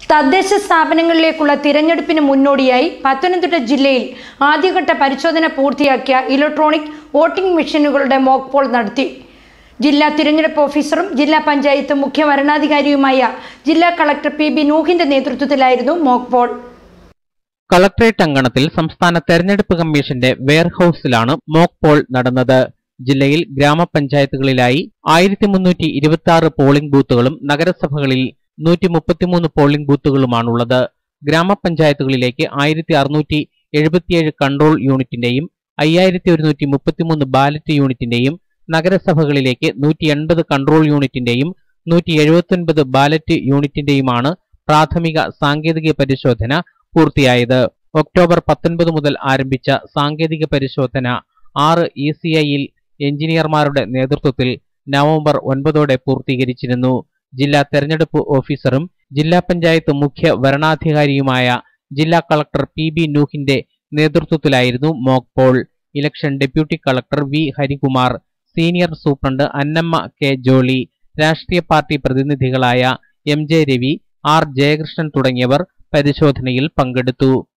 തദ്ദേശ സ്ഥാപനങ്ങളിലേക്കുള്ള തിരഞ്ഞെടുപ്പിന് മുന്നോടിയായി പത്തനംതിട്ട ജില്ലയിൽ ആദ്യഘട്ട പരിശോധന പൂർത്തിയാക്കിയ ഇലക്ട്രോണിക് വോട്ടിംഗ് മെഷീനുകളുടെ മോക്ക് പോൾ നടത്തി ജില്ലാ തിരഞ്ഞെടുപ്പ് ഓഫീസറും ജില്ലാ പഞ്ചായത്ത് മുഖ്യ വരണാധികാരിയുമായ ജില്ലാ കളക്ടർ പി ബി നൂഹിന്റെ നേതൃത്വത്തിലായിരുന്നു മോക്ക് പോൾ കളക്ടറേറ്റ് അങ്കണത്തിൽ സംസ്ഥാന തെരഞ്ഞെടുപ്പ് കമ്മീഷന്റെ വെയർഹൌസിലാണ് മോക്ക് പോൾ നടന്നത് ജില്ലയിൽ ഗ്രാമപഞ്ചായത്തുകളിലായി ആയിരത്തി മുന്നൂറ്റി ഇരുപത്തി ആറ് പോളിംഗ് ബൂത്തുകളും നഗരസഭകളിൽ നൂറ്റി മുപ്പത്തിമൂന്ന് പോളിംഗ് ബൂത്തുകളുമാണുള്ളത് ഗ്രാമപഞ്ചായത്തുകളിലേക്ക് ആയിരത്തി അറുന്നൂറ്റി എഴുപത്തിയേഴ് കൺട്രോൾ യൂണിറ്റിന്റെയും അയ്യായിരത്തി ഒരുന്നൂറ്റി മുപ്പത്തിമൂന്ന് ബാലറ്റ് യൂണിറ്റിന്റെയും നഗരസഭകളിലേക്ക് നൂറ്റി എൺപത് കൺട്രോൾ യൂണിറ്റിന്റെയും നൂറ്റി എഴുപത്തൊൻപത് ബാലറ്റ് യൂണിറ്റിന്റെയുമാണ് പ്രാഥമിക സാങ്കേതിക പരിശോധന പൂർത്തിയായത് ഒക്ടോബർ പത്തൊൻപത് മുതൽ ആരംഭിച്ച സാങ്കേതിക പരിശോധന ആറ് ഇ സി ഐയിൽ എഞ്ചിനീയർമാരുടെ നേതൃത്വത്തിൽ നവംബർ ഒൻപതോടെ പൂർത്തീകരിച്ചിരുന്നു ജില്ലാ തെരഞ്ഞെടുപ്പ് ഓഫീസറും ജില്ലാ പഞ്ചായത്ത് മുഖ്യ വരണാധികാരിയുമായ ജില്ലാ കളക്ടർ പി ബി നൂഹിന്റെ നേതൃത്വത്തിലായിരുന്നു mock poll election deputy collector V Harikumar senior superintendent Annamma K Jolly രാഷ്ട്രീയ പാർട്ടി പ്രതിനിധികളായ M J Ravi R Jayakrishnan തുടങ്ങിയവർ പരിശോധനയിൽ പങ്കെടുത്തു